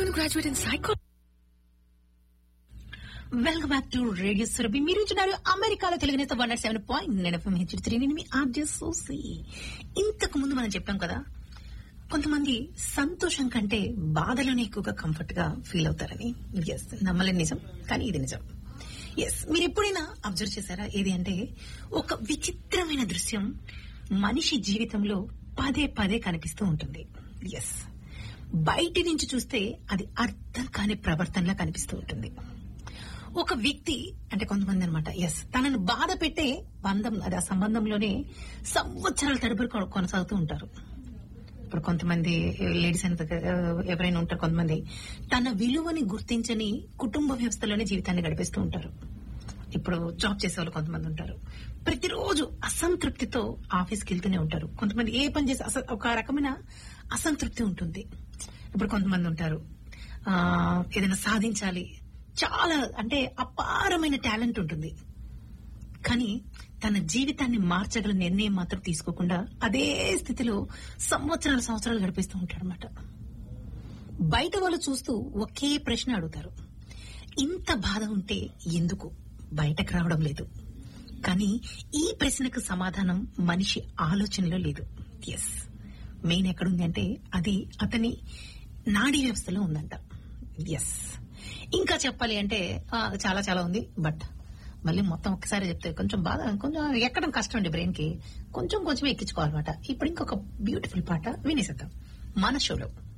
going to graduate in psychology. Welcome back to radio Surabhi మీరు ఇచ్చినారు అమెరికాలో తెలుగునేత వన్ నాట్ సెవెన్ పాయింట్ నేను ఎఫ్ఎం హెచ్ త్రీ నేను మీ ఆర్జే సోసి ఇంతకు ముందు మనం చెప్పాం కదా కొంతమంది సంతోషం కంటే బాధలోనే ఎక్కువగా కంఫర్ట్ గా ఫీల్ అవుతారని ఎస్ నమ్మలేని నిజం కానీ ఇది నిజం ఎస్ మీరు ఎప్పుడైనా అబ్జర్వ్ చేశారా ఏది అంటే ఒక విచిత్రమైన దృశ్యం మనిషి జీవితంలో పదే పదే కనిపిస్తూ ఉంటుంది ఎస్ బయటి నుంచి చూస్తే అది అర్థం కాని ప్రవర్తనలా కనిపిస్తూ ఉంటుంది ఒక వ్యక్తి అంటే కొంతమంది అనమాట ఎస్ తనను బాధ పెట్టే బంధం అది ఆ సంబంధంలోనే సంవత్సరాల తరబడి కొ- కొనసాగుతూ ఉంటారు ఇప్పుడు కొంతమంది లేడీస్ ఎంత ఎవరైనా ఉంటారు కొంతమంది తన విలువని గుర్తించని కుటుంబ వ్యవస్థలోనే జీవితాన్ని గడిపేస్తూ ఉంటారు ఇప్పుడు జాబ్ చేసే వాళ్ళు కొంతమంది ఉంటారు ప్రతిరోజు అసంతృప్తితో ఆఫీస్కి వెళ్తూనే ఉంటారు కొంతమంది ఏ పని చేసి అస- ఒక రకమైన అసంతృప్తి ఉంటుంది ఇప్పుడు కొంతమంది ఉంటారు ఆ, ఏదైనా సాధించాలి చాలా అంటే అపారమైన టాలెంట్ ఉంటుంది కానీ తన జీవితాన్ని మార్చగల నిర్ణయం మాత్రం తీసుకోకుండా అదే స్థితిలో సంవత్సరాలు సంవత్సరాలు గడిపిస్తూ ఉంటాడు అనమాట బయట వాళ్ళు చూస్తూ ఒకే ప్రశ్న అడుగుతారు ఇంత బాధ ఉంటే ఎందుకు బయటకు రావడం లేదు కానీ ఈ ప్రశ్నకు సమాధానం మనిషి ఆలోచనలో లేదు ఎస్ మెయిన్ ఎక్కడుంది అంటే అది అతని నాడీ వ్యవస్థలో ఉందంట ఎస్ ఇంకా చెప్పాలి అంటే ఆ, చాలా చాలా ఉంది బట్ మళ్ళీ మొత్తం ఒక్కసారి చెప్తే కొంచెం బాధ కొంచెం ఎక్కడం కష్టం అండి బ్రెయిన్ కి కొంచెం కొంచెం ఎక్కించుకోవాలన్నమాట ఇప్పుడు ఇంకొక బ్యూటిఫుల్ పాట వినేసేద్దాం మన షోలో